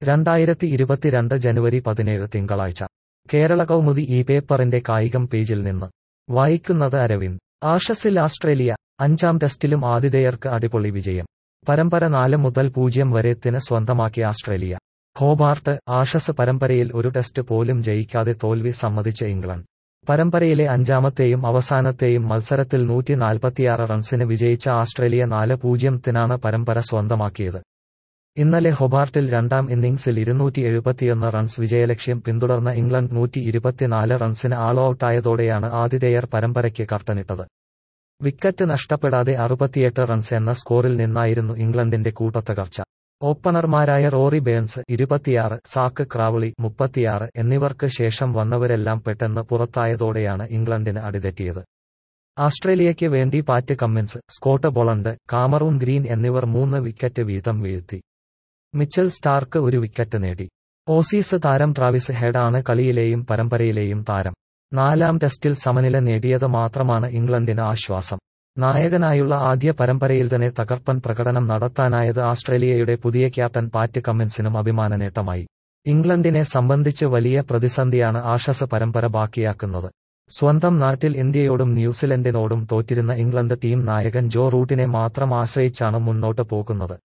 രണ്ടായിരത്തി ഇരുപത്തിരണ്ട് ജനുവരി പതിനേഴ് തിങ്കളാഴ്ച കേരള കൗമുദി ഈ പേപ്പറിന്റെ കായികം പേജിൽ നിന്ന് വായിക്കുന്നത് അരവിന്ദ് ആഷസിൽ ആസ്ട്രേലിയ അഞ്ചാം ടെസ്റ്റിലും ആതിഥേയർക്ക് അടിപൊളി വിജയം പരമ്പര നാല് മുതൽ പൂജ്യം വരെത്തിന് സ്വന്തമാക്കി ആസ്ട്രേലിയ ഹോബാർട്ട് ആഷസ് പരമ്പരയിൽ ഒരു ടെസ്റ്റ് പോലും ജയിക്കാതെ തോൽവി സമ്മതിച്ച് ഇംഗ്ലണ്ട് പരമ്പരയിലെ അഞ്ചാമത്തെയും അവസാനത്തെയും മത്സരത്തിൽ നൂറ്റി നാൽപ്പത്തിയാറ് റൺസിന് വിജയിച്ച ആസ്ട്രേലിയ നാല് പൂജ്യത്തിനാണ് പരമ്പര സ്വന്തമാക്കിയത് ഇന്നലെ ഹൊബാർട്ടിൽ രണ്ടാം ഇന്നിംഗ്സിൽ ഇരുന്നൂറ്റി എഴുപത്തിയൊന്ന് റൺസ് വിജയലക്ഷ്യം പിന്തുടർന്ന ഇംഗ്ലണ്ട് നൂറ്റി ഇരുപത്തിനാല് റൺസിന് ആൾ ഔട്ടായതോടെയാണ് ആതിഥേയർ പരമ്പരയ്ക്ക് കർട്ടനിട്ടത് വിക്കറ്റ് നഷ്ടപ്പെടാതെ അറുപത്തിയെട്ട് റൺസ് എന്ന സ്കോറിൽ നിന്നായിരുന്നു ഇംഗ്ലണ്ടിന്റെ കൂട്ടത്തകർച്ച ഓപ്പണർമാരായ റോറി ബേൺസ് ഇരുപത്തിയാറ് സാക്ക് ക്രാവളി മുപ്പത്തിയാറ് എന്നിവർക്ക് ശേഷം വന്നവരെല്ലാം പെട്ടെന്ന് പുറത്തായതോടെയാണ് ഇംഗ്ലണ്ടിന് അടിതെറ്റിയത് ആസ്ട്രേലിയയ്ക്ക് വേണ്ടി Pat Cummins Scott Boland Cameron Green എന്നിവർ മൂന്ന് വിക്കറ്റ് വീതം വീഴ്ത്തി മിച്ചൽ സ്റ്റാർക്ക് ഒരു വിക്കറ്റ് നേടി ഓസീസ് താരം ട്രാവിസ് ഹെഡാണ് കളിയിലെയും പരമ്പരയിലെയും താരം നാലാം ടെസ്റ്റിൽ സമനില നേടിയത് മാത്രമാണ് ഇംഗ്ലണ്ടിന് ആശ്വാസം നായകനായുള്ള ആദ്യ പരമ്പരയിൽ തന്നെ തകർപ്പൻ പ്രകടനം നടത്താനായത് ആസ്ട്രേലിയയുടെ പുതിയ ക്യാപ്റ്റൻ പാറ്റ് കമ്മിൻസിനും അഭിമാന നേട്ടമായി ഇംഗ്ലണ്ടിനെ സംബന്ധിച്ച് വലിയ പ്രതിസന്ധിയാണ് ആഷസ് പരമ്പര ബാക്കിയാക്കുന്നത് സ്വന്തം നാട്ടിൽ ഇന്ത്യയോടും ന്യൂസിലൻഡിനോടും തോറ്റിരുന്ന ഇംഗ്ലണ്ട് ടീം നായകൻ ജോ റൂട്ടിനെ മാത്രം ആശ്രയിച്ചാണ് മുന്നോട്ട് പോകുന്നത്